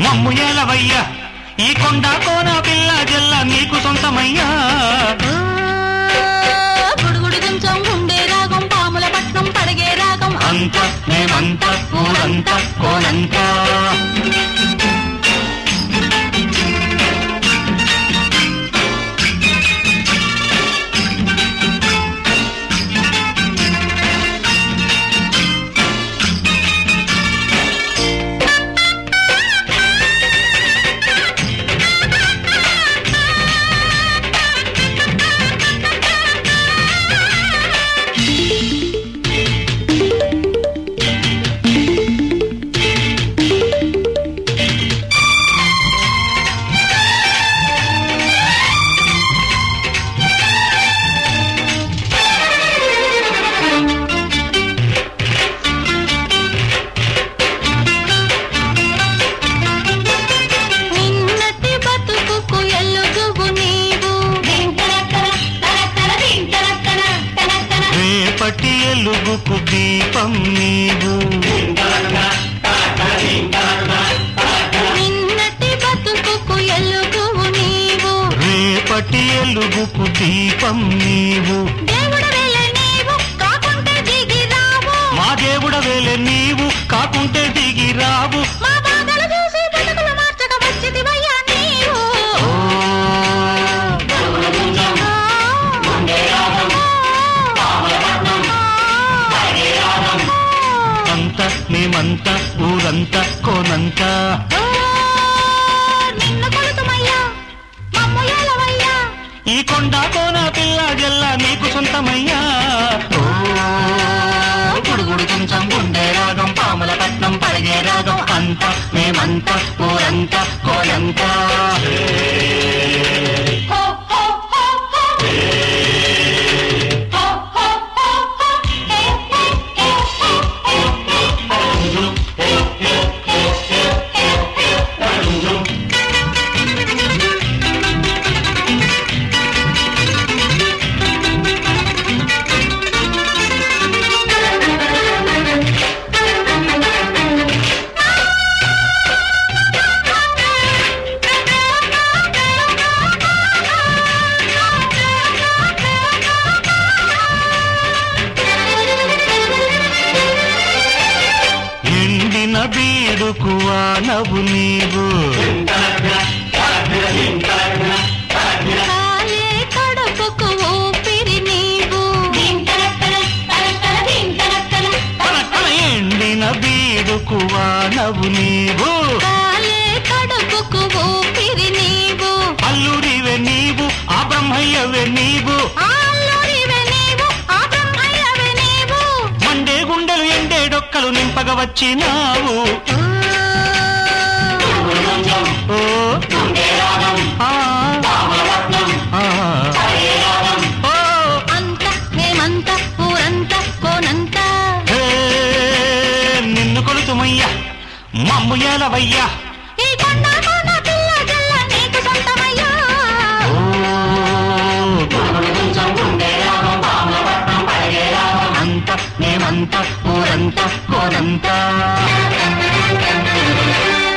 మమ్ము ఏలవయ్యా ఈ కొండ కోన పిల్ల జల్ల నీకు సొంతమయ్యా గుడుగుడు కొంచెం గుండె రాగం పాముల పట్నం పడగే రాగం అంత మేమంత ఊరంత కోనంత నిన్నటి బతుకుకు ఎల్లుగువు నీవు రేపటి ఎలుగుకు దీపం నీవు నిన్నటి బతుకుకు ఎల్లుగువు నీవు రేపటి ఎలుగుకు దీపం నీవు దేవుడు వెళ్ళ నీవు కాకుంటే దిగి రావు మా దేవుడ వేలే నీవు కాకుంటే దిగి రావు మా బాధలు చూసి బతుకులు మార్చక వచ్చిదివయ్యా నీవు అంత మేమంత ఊరంత కోనంత ఓ, నిన్ను కొలుతుమయ్యా మమ్ము ఏలవయ్యా ఈ కొండ కోన పిల్ల జల్ల నీకు సొంతమయ్యా ఓ, గుడుగుడు కొంచెం గుండె రాగం పాముల పట్నం పడిగే రాగం అంత మేమంత ఊరంత కోనంత హో, హో, హో, హో. హో, హో, హో, హో. హే, హే, హే, హే, హే. ఎండిన బీడుకు వానవు నీవు కాలే కడుపుకు ఊపిరి నీవు కల కల ఎండిన బీడుకు వానవు నీవు కాలే కడుపుకు ఊపిరి నీవు అల్లుడివే నీవు ఆ బ్రహ్మయ్యవే నీవు ఆల్లూరివే నీవు ఆ బ్రహ్మయ్యవే నీవు మండే గుండెలు ఎండే డొక్కలు నింపగ వచ్చినావు ఓ ఆ, ఆ. ఓ, అంత మేమంత ఊరంత కోనంత హే, నిన్ను కొలుతుమయ్యా మమ్ము ఏలవయ్యా ఈ కొండ కోన పిల్ల జల్ల నీకు సొంతమయ్యా అంత మేమంత ఊరంత కోనంత